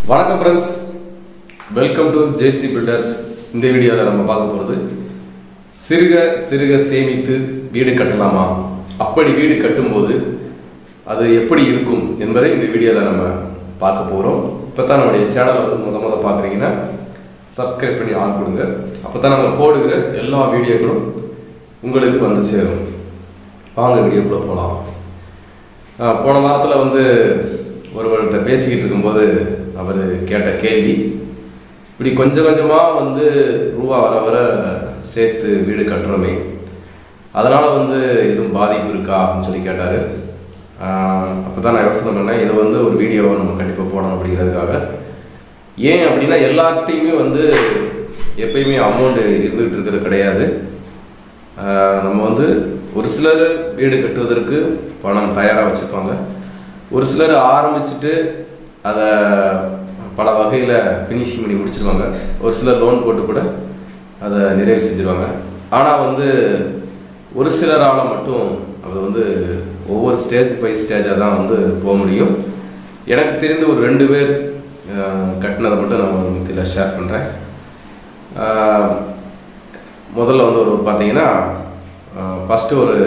வணக்கம் friends welcome to JC builders இந்த வீடியோவில் நம்ம பார்க்க போகிறது சிறுக சிறுக சேமித்து வீடு கட்டலாமா அப்படி வீடு கட்டும்போது அது எப்படி இருக்கும் என்பதை இந்த வீடியோவில் நம்ம பார்க்க போகிறோம் இப்போ தான் நம்முடைய சேனலை வந்து முத முத பார்க்குறீங்கன்னா சப்ஸ்கிரைப் பண்ணி ஆன் கொடுங்க அப்போ தான் நம்ம போடுகிற எல்லா வீடியோக்களும் உங்களுக்கு வந்து சேரும் வாங்க வீடியோக்குள்ளே போகலாம் ஆஹ் போன வாரத்தில் வந்து ஒருவர்கிட்ட பேசிக்கிட்டு இருக்கும்போது அவர் கேட்ட கேள்வி இப்படி கொஞ்சம் கொஞ்சமாக வந்து ரூபா வர வர சேர்த்து வீடு கட்டுறோமே அதனால் வந்து எதுவும் பாதிப்பு இருக்கா அப்படின்னு சொல்லி கேட்டார் அப்போ தான் நான் யோசனை பண்ணேன் இதை வந்து ஒரு வீடியோவை நம்ம கண்டிப்பாக போடணும் அப்படிங்கிறதுக்காக ஏன் அப்படின்னா எல்லார்ட்டையுமே வந்து எப்பயுமே அமௌண்ட் இருந்துகிட்டு இருக்கிறது கிடையாது ஆஹ் நம்ம வந்து ஒரு சிலர் வீடு கட்டுவதற்கு பணம் தயாராக வச்சுருப்பாங்க ஒரு சிலர் ஆரம்பிச்சுட்டு அதை பல வகையில் ஃபினிஷிங் பண்ணி முடிச்சிருவாங்க ஒரு சிலர் லோன் போட்டு கூட அதை நிறைவு செஞ்சுருவாங்க ஆனால் வந்து ஒரு சிலரால் மட்டும் அது வந்து ஒவ்வொரு ஸ்டேஜ் பை ஸ்டேஜாக தான் வந்து போக முடியும் எனக்கு தெரிந்து ஒரு ரெண்டு பேர் ஆஹ் கட்டினதை மட்டும் நான் ஒரு மத்தியில் ஷேர் பண்ணுறேன் முதல்ல வந்து ஒரு பார்த்தீங்கன்னா ஃபஸ்ட்டு ஒரு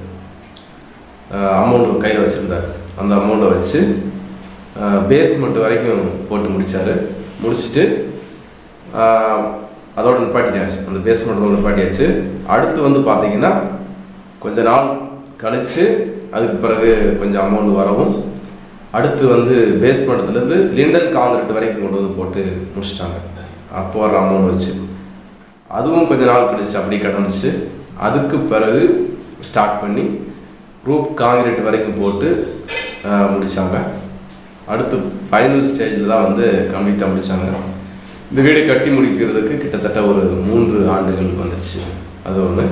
அமௌண்ட் கையில் வச்சுருந்தார் அந்த அமௌண்ட்டை வச்சு பேஸ்மெண்ட் வரைக்கும் போட்டு முடித்தார் முடிச்சுட்டு ஆஹ், அதோட நிப்பாட்டியாச்சு அந்த பேஸ்மெண்ட்டோட நிப்பாட்டியாச்சு அடுத்து வந்து பார்த்தீங்கன்னா கொஞ்ச நாள் கழித்து அதுக்கு பிறகு கொஞ்சம் அமௌண்ட் வரவும் அடுத்து வந்து பேஸ்மெண்ட்லேருந்து லிண்டல் காங்கிரீட் வரைக்கும் கொண்டு வந்து போட்டு முடிச்சிட்டாங்க அப்போ வர அமௌண்ட் வச்சு அதுவும் கொஞ்ச நாள் கழிச்சு அப்படி கிடந்துச்சு அதுக்கு பிறகு ஸ்டார்ட் பண்ணி ரூப் காங்கிரீட் வரைக்கும் போட்டு ஆஹ், முடிச்சாங்க அடுத்து ஃபைனல் ஸ்டேஜில் தான் வந்து கம்ப்ளீட்டாக முடிச்சாங்க இந்த வீடு கட்டி முடிக்கிறதுக்கு கிட்டத்தட்ட ஒரு மூன்று ஆண்டுகள் வந்துருச்சு அது ஒன்று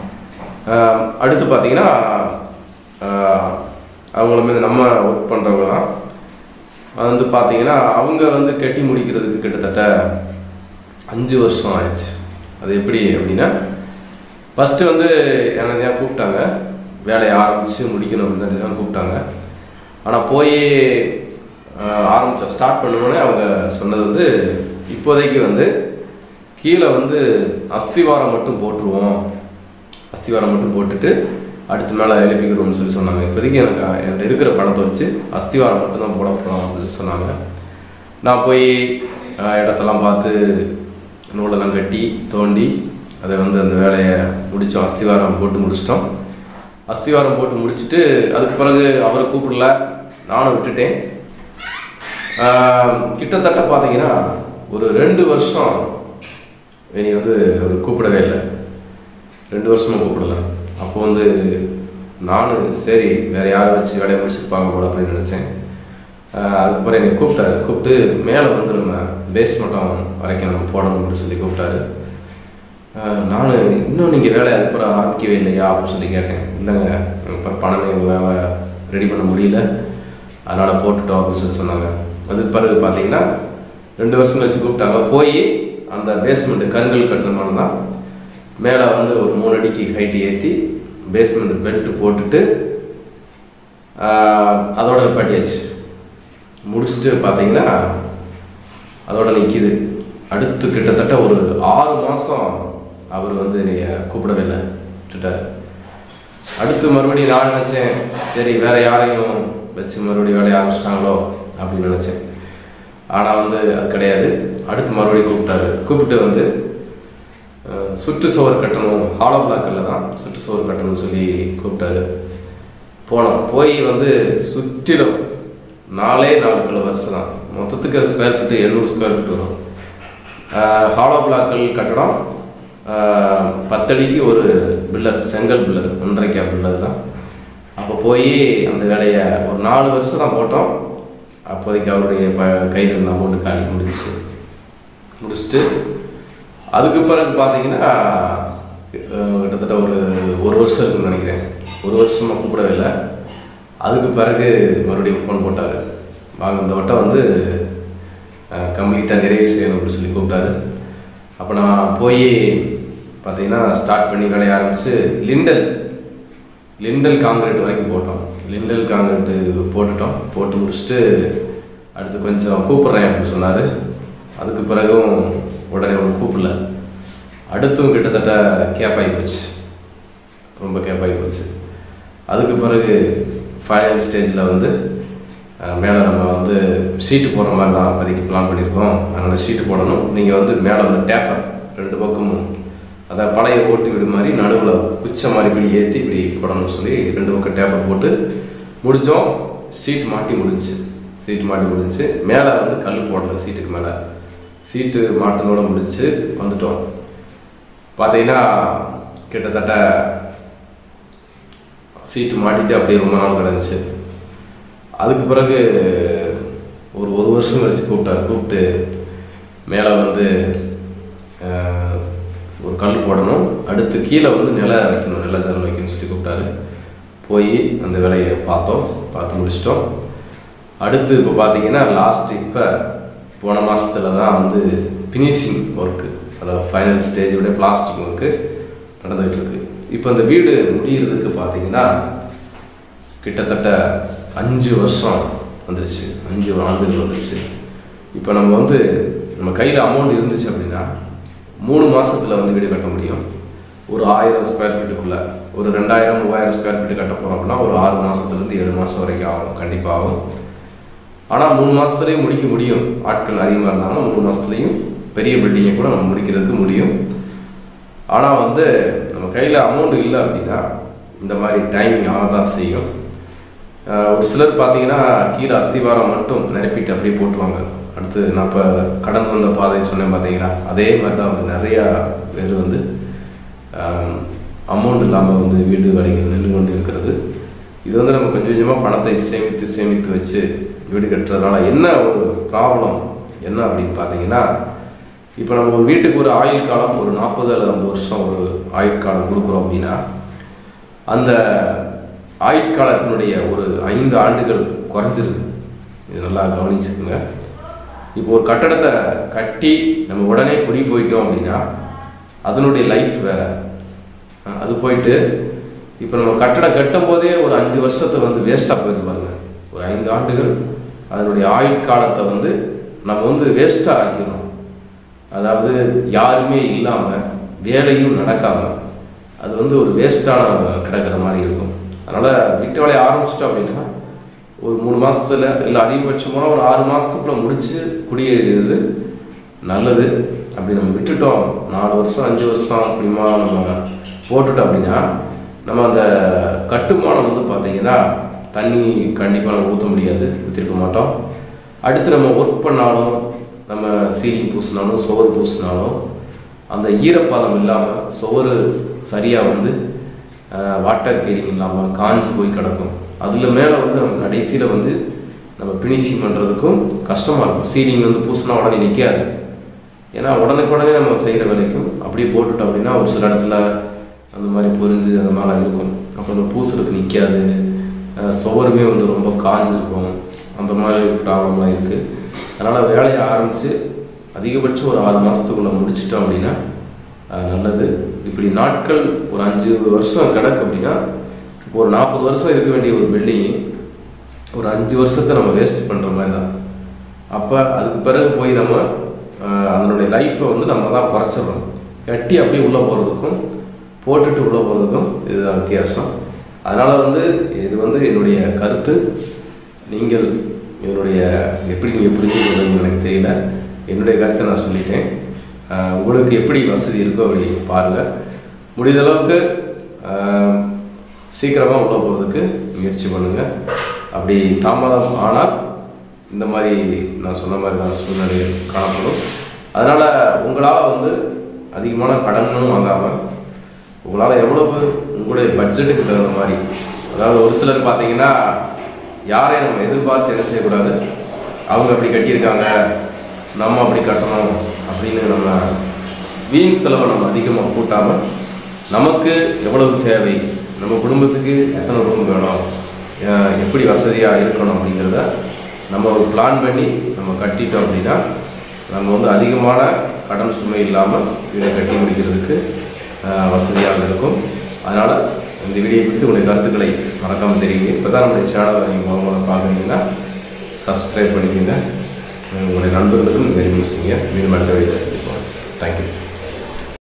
அடுத்து பார்த்தீங்கன்னா ஆஹ், அவங்களுமே நம்ம ஒர்க் பண்ணுறவங்க தான் அது வந்து பார்த்தீங்கன்னா அவங்க வந்து கட்டி முடிக்கிறதுக்கு கிட்டத்தட்ட அஞ்சு வருஷம் ஆயிடுச்சு அது எப்படி அப்படின்னா ஃபஸ்ட்டு வந்து என்னை தான் கூப்பிட்டாங்க வேலையை ஆரம்பித்து முடிக்கணும் அப்படின்னு தான் கூப்பிட்டாங்க ஆனால் போய் ஆரம்பித்தோம் ஸ்டார்ட் பண்ணோடனே அவங்க சொன்னது வந்து இப்போதைக்கு வந்து கீழே வந்து அஸ்திவாரம் மட்டும் போட்டுருவோம் அஸ்திவாரம் மட்டும் போட்டுட்டு அடுத்து மேலே எழுப்பிக்கிறோம்னு சொல்லி சொன்னாங்க இப்போதைக்கு எனக்கு என்கிட்ட இருக்கிற பணத்தை வச்சு அஸ்திவாரம் மட்டும் தான் போட போகிறோம் அப்படின்னு சொன்னாங்க நான் போய் அஹ், இடத்தெல்லாம் பார்த்து நூலெல்லாம் கட்டி தோண்டி அதை வந்து அந்த வேலையை முடித்தோம் அஸ்திவாரம் போட்டு முடிச்சிட்டோம் அஸ்திவாரம் போட்டு முடிச்சுட்டு அதுக்கு பிறகு அவரை கூப்பிடல நானும் விட்டுட்டேன் ஆஹ், கிட்டத்தட்ட பார்த்தீங்கன்னா ஒரு ரெண்டு வருஷம் இனி வந்து அவர் கூப்பிடவே இல்லை ரெண்டு வருஷமும் கூப்பிடல அப்போ வந்து நானும் சரி வேற யாரை வச்சு வேலையை முடிச்சிருப்பாங்க போல அப்படின்னு நினச்சேன் அதுக்கப்புறம் என்னை கூப்பிட்டாரு கூப்பிட்டு மேலே வந்து நம்ம பேஸ்மெண்ட்டம் வரைக்கும் நம்ம போடணும் அப்படின்னு சொல்லி கூப்பிட்டாரு நான் இன்னும் நீங்கள் வேலையை அதுக்கப்புறம் ஆரம்பிக்கவே இல்லையா அப்படின்னு சொல்லி கேட்டேன் இல்லைங்க அப்புறம் பணமே எங்களால் ரெடி பண்ண முடியல அதனால் போட்டுட்டோம் அப்படின்னு சொல்லி சொன்னாங்க அதுக்கு பிறகு பார்த்தீங்கன்னா ரெண்டு வருஷம் கழிச்சு கூப்பிட்டாங்க போய் அந்த பேஸ்மெண்ட் கருங்கல் கட்டுற மாதிரி தான் மேலே வந்து ஒரு மூணு அடிக்கு ஹைட்டு ஏற்றி பேஸ்மெண்ட் பெல்ட் போட்டுட்டு ஆஹ், அதோட நிப்பாட்டியாச்சு முடிச்சுட்டு பார்த்தீங்கன்னா அதோட நிற்கிது அடுத்து கிட்டத்தட்ட ஒரு ஆறு மாதம் அவர் வந்து என்னைய கூப்பிடவே இல்லை விட்டுட்டார் அடுத்து மறுபடியும் நான் நினச்சேன் சரி வேற யாரையும் வச்சு மறுபடியும் வேலையை ஆரம்பிச்சிட்டாங்களோ அப்படின்னு நினச்சேன் ஆனால் வந்து அது கிடையாது அடுத்து மறுபடியும் கூப்பிட்டாரு கூப்பிட்டு வந்து அஹ், சுற்று சுவர் கட்டணும் ஹாலோ பிளாக்கில் தான் சுற்று சுவர் கட்டணும்னு சொல்லி கூப்பிட்டாரு போனோம் போய் வந்து சுற்றிலும் நாலே நாலு கிலோ வருஷம் தான் மொத்தத்துக்கு ஸ்கொயர் ஃபீட்டு எழுநூறு ஸ்கொயர் ஃபீட் வரும் ஹாலோ பிளாக்கள் கட்டடம் ஆஹ், பத்தடிக்கு ஒரு பில்லர் செங்கல் பில்லர் ஒன்றரைக்கா பில்லர் தான் அப்போ போய் அந்த வேலையை ஒரு நாலு வருஷம் தான் போட்டோம் அப்போதைக்கு அவருடைய ப கையில் இருந்த அமௌண்ட்டு காலி முடிஞ்சிச்சு முடிச்சுட்டு அதுக்கு பிறகு பார்த்தீங்கன்னா அஹ், கிட்டத்தட்ட ஒரு ஒரு வருஷம் இருக்குன்னு நினைக்கிறேன் ஒரு வருஷமாக கூப்பிடவே இல்லை அதுக்கு பிறகு மறுபடியும் ஃபோன் போட்டார் வாங்க இந்த வட்டம் வந்து கம்ப்ளீட்டாக நிறைவு செய்யணும் அப்படின்னு சொல்லி கூப்பிட்டாரு அப்போ நான் போய் பார்த்தீங்கன்னா ஸ்டார்ட் பண்ணி வேலைய ஆரம்பித்து லிண்டல் லிண்டல் காங்கிரீட் வரைக்கும் போட்டோம் லிண்டல் காங்கிரீட்டு போட்டுட்டோம் போட்டு முடிச்சுட்டு அடுத்து அடுத்து கொஞ்சம் கூப்பிட்றேன் அப்படின்னு சொன்னார் அதுக்கு பிறகும் உடனே ஒன்று கூப்பிடல அடுத்தும் கிட்டத்தட்ட கேப்பாகி போச்சு ரொம்ப கேப்பாகி போச்சு அதுக்கு பிறகு ஃபைனல் ஸ்டேஜில் வந்து அஹ், மேலே நம்ம வந்து ஷீட்டு போடுற மாதிரி தான் அப்போதைக்கு பிளான் பண்ணியிருக்கோம் அதனால் ஷீட்டு போடணும் நீங்கள் வந்து மேலே வந்து டேப்பர் ரெண்டு பக்கமும் அதை பழைய ஓட்டு வீடு மாதிரி நடுவில் குச்ச மாதிரி இப்படி ஏற்றி இப்படி போடணும்னு சொல்லி ரெண்டு பக்கம் டேப்பர் போட்டு முடித்தோம் சீட் மாட்டி முடிஞ்சுச்சு சீட் மாட்டி முடிஞ்சுச்சு மேலே வந்து கல் போடல சீட்டுக்கு மேலே சீட்டு மாட்டினோட முடிச்சு வந்துட்டோம் பார்த்தீங்கன்னா கிட்டத்தட்ட சீட்டு மாட்டிட்டு அப்படியே ரொம்ப நாள் கிடந்துச்சு அதுக்கு பிறகு ஒரு ஒரு வருஷம் கழிச்சு கூப்பிட்டாரு கூப்பிட்டு மேலே வந்து அஹ், ஒரு கல் போடணும் அடுத்து கீழே வந்து நில வைக்கணும் நில ஜன்னல் வைக்கணும்னு சொல்லி கூப்பிட்டாரு போய் அந்த வேலையை பார்த்தோம் பார்த்து முடிச்சிட்டோம் அடுத்து இப்போ பார்த்தீங்கன்னா லாஸ்ட் இப்போ போன மாதத்தில் தான் வந்து ஃபினிஷிங் ஒர்க்கு அதாவது ஃபைனல் ஸ்டேஜோட பிளாஸ்டிக் ஒர்க்கு நடந்துகிட்டு இருக்கு இப்போ இந்த வீடு முடிகிறதுக்கு பார்த்தீங்கன்னா கிட்டத்தட்ட அஞ்சு வருஷம் வந்துருச்சு அஞ்சு ஆண்டுகள் வந்துருச்சு இப்போ நம்ம வந்து நம்ம கையில் அமௌண்ட் இருந்துச்சு அப்படின்னா மூணு மாசத்துல வந்து வீடு கட்ட முடியும் ஒரு ஆயிரம் ஸ்கொயர் ஃபீட்டுக்குள்ள ஒரு ரெண்டாயிரம் மூவாயிரம் ஸ்கொயர் ஃபீட்டு கட்ட போகிறோம் அப்படின்னா ஒரு ஆறு மாதத்துலேருந்து ஏழு மாதம் வரைக்கும் ஆகும் கண்டிப்பாக ஆகும் ஆனால் மூணு மாதத்துலேயும் முடிக்க முடியும் ஆட்கள் அதிகமாக இருந்தாலும் மூணு மாதத்துலேயும் பெரிய பில்டிங்கை கூட நம்ம முடிக்கிறதுக்கு முடியும் ஆனால் வந்து நம்ம கையில் அமௌண்ட் இல்லை அப்படின்னா இந்த மாதிரி டைமிங் ஆக தான் செய்யும் ஆஹ் ஒரு சிலர் பார்த்தீங்கன்னா கீழே அஸ்திவாரம் மட்டும் நிரப்பிட்டு அப்படியே போட்டுருவாங்க அடுத்து நான் இப்போ கடந்து வந்த பாதை சொன்னேன் பார்த்தீங்கன்னா அதே மாதிரி தான் வந்து நிறையா பேர் வந்து அமௌண்ட் இல்லாமல் வந்து வீடு வேலைகள் நின்று கொண்டு இருக்கிறது இது வந்து நம்ம கொஞ்சம் கொஞ்சமாக பணத்தை சேமித்து சேமித்து வச்சு வீடு கட்டுறதுனால என்ன ஒரு ப்ராப்ளம் என்ன அப்படின்னு பார்த்தீங்கன்னா இப்போ நம்ம ஒரு வீட்டுக்கு ஒரு ஆயுள் காலம் ஒரு நாற்பது அல்லது ஐம்பது வருஷம் ஒரு ஆயுள் காலம் கொடுக்குறோம் அப்படின்னா அந்த ஆயுட்காலத்தினுடைய ஒரு ஐந்து ஆண்டுகள் குறைஞ்சிருக்கு இது நல்லா கவனிச்சுக்குங்க இப்போ ஒரு கட்டடத்தை கட்டி நம்ம உடனே குடி போயிட்டோம் அப்படின்னா அதனுடைய லைஃப் வேற அஹ் அது போயிட்டு இப்போ நம்ம கட்டடம் கட்டும் போதே ஒரு அஞ்சு வருஷத்தை வந்து வேஸ்ட்டாக போயிட்டு பாருங்க ஒரு ஐந்து ஆண்டுகள் அதனுடைய ஆயுட்காலத்தை வந்து நம்ம வந்து வேஸ்ட்டாக ஆக்கிடுறோம் அதாவது யாருமே இல்லாமல் வேலையும் நடக்காமல் அது வந்து ஒரு வேஸ்ட்டான கிடக்கிற மாதிரி இருக்கும் அதனால் வீட்டு வேலையை ஆரம்பிச்சிட்டோம் அப்படின்னா ஒரு மூணு மாசத்துல இல்லை அதிகபட்சமான ஒரு ஆறு மாதத்துக்குள்ளே முடிச்சு குடியேறியது நல்லது அப்படி நம்ம விட்டுட்டோம் நாலு வருஷம் அஞ்சு வருஷம் அப்படிமா நம்ம போட்டுட்டோம் அப்படின்னா நம்ம அந்த கட்டுமானம் வந்து பார்த்தீங்கன்னா தண்ணி கண்டிப்பாக நம்ம ஊற்ற முடியாது ஊற்றிருக்க மாட்டோம் அடுத்து நம்ம ஒர்க் பண்ணாலும் நம்ம சீலிங் பூசினாலும் சுவர் பூசினாலும் அந்த ஈரப்பதம் இல்லாமல் சுவர் சரியாக வந்து வாட்டர் கேரிங் இல்லாமல் காஞ்சு போய் கிடக்கும் அதில் மேலே வந்து நம்ம கடைசியில் வந்து நம்ம ஃபினிஷிங் பண்ணுறதுக்கும் கஷ்டமாக இருக்கும் சீலிங் வந்து பூசினா உடனே நிற்காது ஏன்னா உடனுக்குடனே நம்ம செய்கிற வேலைக்கும் அப்படியே போட்டுட்டோம் அப்படின்னா ஒரு சில இடத்துல அந்த மாதிரி பொரிஞ்சு அந்த மாதிரிலாம் இருக்கும் அப்போ அந்த பூசுறதுக்கு நிற்காது சுவருமே வந்து ரொம்ப காஞ்சிருக்கும் அந்த மாதிரி ப்ராப்ளம்லாம் இருக்குது அதனால் வேலையை ஆரம்பித்து அதிகபட்சம் ஒரு ஆறு மாதத்துக்குள்ளே முடிச்சிட்டோம் அப்படின்னா அஹ், நல்லது இப்படி நாட்கள் ஒரு அஞ்சு வருஷம் கிடக்கு அப்படின்னா இப்போ ஒரு நாற்பது வருஷம் இருக்க வேண்டிய ஒரு பில்டிங் ஒரு அஞ்சு வருஷத்தை நம்ம வேஸ்ட் பண்ணுற மாதிரி தான் அப்போ அதுக்கு பிறகு போய் நம்ம அஹ், அதனுடைய லைஃப்பை வந்து நம்ம தான் குறைச்சிடுறோம் கட்டி அப்படியே உள்ளே போகிறதுக்கும் போட்டுட்டு உள்ளே போகிறதுக்கும் இதுதான் வித்தியாசம் அதனால் வந்து இது வந்து என்னுடைய கருத்து நீங்கள் என்னுடைய எப்படி நீங்கள் புரிஞ்சுக்கிறீங்கன்னு எனக்கு தெரியல என்னுடைய கருத்தை நான் சொல்லிட்டேன் ஆஹ் உங்களுக்கு எப்படி வசதி இருக்கோ அப்படி பாருங்கள் முடிந்த அளவுக்கு சீக்கிரமாக உள்ளே போகிறதுக்கு முயற்சி பண்ணுங்கள் அப்படி தாமதம் ஆனால் இந்த மாதிரி நான் சொன்ன மாதிரி தான் சூழ்நிலை காணப்படும் அதனால் உங்களால் வந்து அதிகமான கடன்களும் வாங்காமல் உங்களால் எவ்வளவு உங்களுடைய பட்ஜெட்டுக்கு தகுந்த மாதிரி அதாவது ஒரு சிலர் பார்த்தீங்கன்னா யாரையும் நம்ம எதிர்பார்த்து என்ன செய்யக்கூடாது அவங்க அப்படி கட்டியிருக்காங்க நம்ம அப்படி கட்டணும் அப்படின்னு நம்ம வீண் செலவை நம்ம அதிகமாக கூட்டாமல் நமக்கு எவ்வளவு தேவை நம்ம குடும்பத்துக்கு எத்தனை ரூம் வேணும் அஹ் எப்படி வசதியாக இருக்கணும் அப்படிங்கிறத நம்ம ஒரு பிளான் பண்ணி நம்ம கட்டிட்டோம் அப்படின்னா நம்ம வந்து அதிகமான கடன் சுமை இல்லாமல் வீடை கட்டி முடிக்கிறதுக்கு அஹ், வசதியாக இருக்கும் அதனால் இந்த வீடியோ குறித்து உங்களுடைய கருத்துக்களை மறக்காமல் தெரியுங்க இப்போ தான் நம்முடைய சேனலை நீங்கள் முதல்ல பார்க்குறீங்கன்னா சப்ஸ்கிரைப் பண்ணிக்கோங்க உங்களுடைய நண்பர்களுக்கும் இந்த ரிவ்யூ செய்யுங்க மீண்டும் அடுத்த வீடியோ சந்திப்போம் தேங்க்யூ